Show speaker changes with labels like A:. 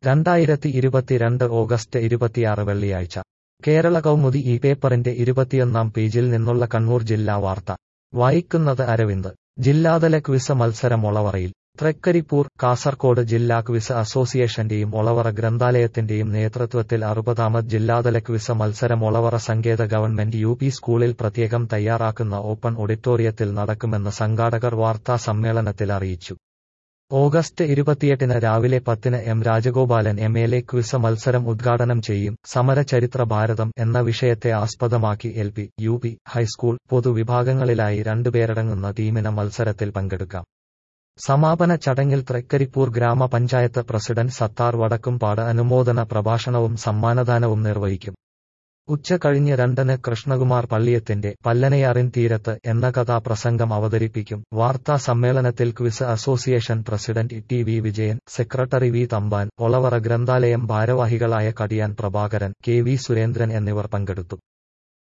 A: രണ്ടായിരത്തി ഇരുപത്തിരണ്ട് ഓഗസ്റ്റ് ഇരുപത്തിയാറ് വെള്ളിയാഴ്ച കേരള കൗമുദി ഈ പേപ്പറിന്റെ ഇരുപത്തിയൊന്നാം പേജിൽ നിന്നുള്ള കണ്ണൂർ ജില്ലാ വാർത്ത വായിക്കുന്നത് അരവിന്ദ് ജില്ലാതല ക്വിസ് മത്സരം ഒളവറയിൽ തൃക്കരിപ്പൂർ കാസർകോട് ജില്ലാ ക്വിസ് അസോസിയേഷന്റെയും ഒളവറ ഗ്രന്ഥാലയത്തിന്റെയും നേതൃത്വത്തിൽ അറുപതാമത് ജില്ലാതല ക്വിസ് മത്സരം Olavara Sanketha government U P സ്കൂളിൽ പ്രത്യേകം തയ്യാറാക്കുന്ന ഓപ്പൺ ഓഡിറ്റോറിയത്തിൽ നടക്കുമെന്ന് സംഘാടകർ വാർത്താ സമ്മേളനത്തിൽ അറിയിച്ചു ഓഗസ്റ്റ് ഇരുപത്തിയെട്ടിന് രാവിലെ പത്തിന് M Rajagopalan M L A quiz മത്സരം ഉദ്ഘാടനം ചെയ്യും സമരചരിത്ര ഭാരതം എന്ന വിഷയത്തെ ആസ്പദമാക്കി L P U P high school പൊതുവിഭാഗങ്ങളിലായി രണ്ടുപേരടങ്ങുന്ന ടീമിന് മത്സരത്തിൽ പങ്കെടുക്കാം സമാപന ചടങ്ങിൽ തൃക്കരിപ്പൂർ ഗ്രാമപഞ്ചായത്ത് പ്രസിഡന്റ് സത്താർ വടക്കുംപാട് അനുമോദന പ്രഭാഷണവും സമ്മാനദാനവും നിർവഹിക്കും ഉച്ച കഴിഞ്ഞ് രണ്ടിന് കൃഷ്ണകുമാർ പള്ളിയത്തിന്റെ പല്ലനയാറിൻ തീരത്ത് എന്ന കഥാപ്രസംഗം അവതരിപ്പിക്കും വാർത്താ സമ്മേളനത്തിൽ quiz association president T V Vijayan secretary V Thampan Olavara ഗ്രന്ഥാലയം ഭാരവാഹികളായ കടിയാൻ പ്രഭാകരൻ കെ വി സുരേന്ദ്രൻ എന്നിവർ പങ്കെടുത്തു